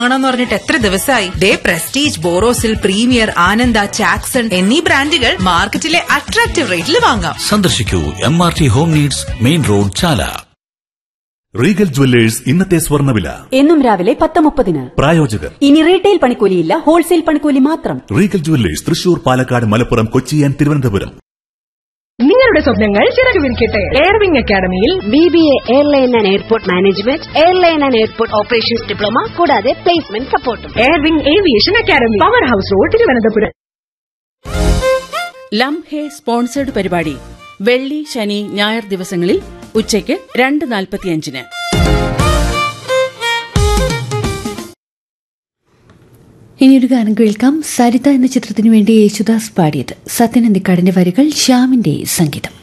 ആണെന്ന് പറഞ്ഞിട്ട് എത്ര ദിവസമായി ദേ പ്രസ്റ്റീജ് ബോറോസിൽ പ്രീമിയർ ആനന്ദ ചാക്സൺ എന്നീ ബ്രാൻഡുകൾ മാർക്കറ്റിലെ അട്രാക്റ്റീവ് റേറ്റിൽ വാങ്ങാം സന്ദർശിക്കൂ M R T home needs main road Chala Regal jewellers ഇന്നത്തെ സ്വർണ്ണവില എന്നും രാവിലെ പത്ത് മുപ്പതിന് പ്രായോജകർ ഇനി റീറ്റെയിൽ പണിക്കൂലിയില്ല ഹോൾസെയിൽ പണിക്കൂലി മാത്രം Regal jewellers Thrissur Palakkad Malappuram Kochi and Thiruvananthapuram നിങ്ങളുടെ സ്വപ്നങ്ങൾ ചിറക് വിരിക്കട്ടെ എയർവിംഗ് അക്കാദമിയിൽ B B A airline and airport management airline and airport operations diploma കൂടാതെ പ്ലേസ്മെന്റ് സപ്പോർട്ടും Airwing aviation academy power house road Thiruvananthapuram ലം ഹേ സ്പോൺസേഡ് പരിപാടി വെള്ളി ശനി ഞായർ ദിവസങ്ങളിൽ ഉച്ചയ്ക്ക് രണ്ട് നാൽപ്പത്തിയഞ്ചിന് ഇനിയൊരു ഗാനം കേൾക്കാം സരിത എന്ന ചിത്രത്തിനു വേണ്ടി യേശുദാസ് പാടിയത് സത്യനന്ദിക്കാടിന്റെ വരികൾ ശ്യാമിന്റെ സംഗീതം